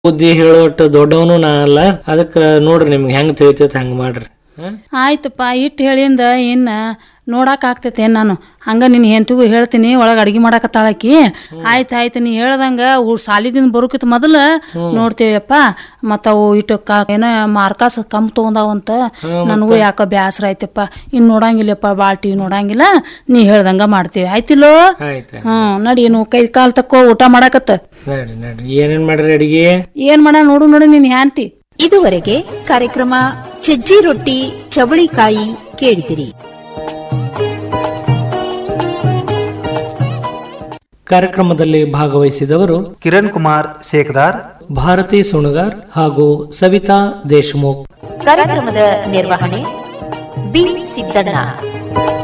ಬುದ್ಧಿ ಹೇಳೋಟ್ ದೊಡ್ಡವನು ನಾ ಅಲ್ಲ ಅದಕ್ಕ ನೋಡ್ರಿ ನಿಮ್ಗೆ ಹೆಂಗ್ ತಿಳಿತೈತೆ ಹಂಗ ಮಾಡ್ರಿ ಹಾ? ಆಯ್ತಪ್ಪ ಇಟ್ಟು ಹೇಳಿಂದ ಇನ್ನ ನೋಡಾಕ ಆಗ್ತೈತೆ ನಾನು ಹಂಗ ನಿನ್ ಹೆಂತಿಗೂ ಹೇಳ್ತೀನಿ ಒಳಗ ಅಡಿಗೆ ಮಾಡಾಕತ್ತಾಳಕಿ ಆಯ್ತು ಆಯ್ತು ನೀ ಹೇಳ್ದಂಗ ಉ ಸಾಲಿದಿಂದ ಬರೋಕಿತ್ ಮೊದಲ ನೋಡ್ತೇವಪ್ಪ ಮತ್ತ ಅವು ಇಟ್ಟು ಕಾ ಏನ ಮಾರ್ಕಾಸ್ ಕಮ್ ತಗೊಂಡಾವಂತ ನನಗೂ ಯಾಕೋ ಬ್ಯಾಸರ ಆಯ್ತಪ್ಪ ಇನ್ ನೋಡಂಗಿಲ್ಲಪ್ಪ ಬಾಳ್ ಟಿವಿ ನೋಡಂಗಿಲ್ಲ ನೀ ಹೇಳ್ದಂಗ ಮಾಡ್ತೇವೆ ಆಯ್ತಿಲ್ಲೋ ಆಯ್ತು ಹ್ಮ್ ನಡಿ ಏನು ಕೈ ಕಾಲ್ ತಕ್ಕೋ ಊಟ ಮಾಡಾಕತ್ತ ನಡ್ರಿ ನಡ್ರಿ ಏನೇನ್ ಮಾಡ್ರಿ ಅಡಿಗೆ ಏನ್ ಮಾಡ ನೋಡು ನೋಡಿ ನೀನ್ ಹ್ಯಾಂತಿ ಇದುವರೆಗೆ ಕಾರ್ಯಕ್ರಮ ಸಜ್ಜಿ ರೊಟ್ಟಿ ಚವಳಿಕಾಯಿ ಕೇಳಿದಿರಿ ಕಾರ್ಯಕ್ರಮದಲ್ಲಿ ಭಾಗವಹಿಸಿದವರು ಕಿರಣ್ ಕುಮಾರ್ ಶೇಖದಾರ್ ಭಾರತಿ ಸುಣಗಾರ್ ಹಾಗೂ ಸವಿತಾ ದೇಶಮುಖ್ ಕಾರ್ಯಕ್ರಮದ ನಿರ್ವಹಣೆ ಬಿ ಸಿದ್ದಣ್ಣ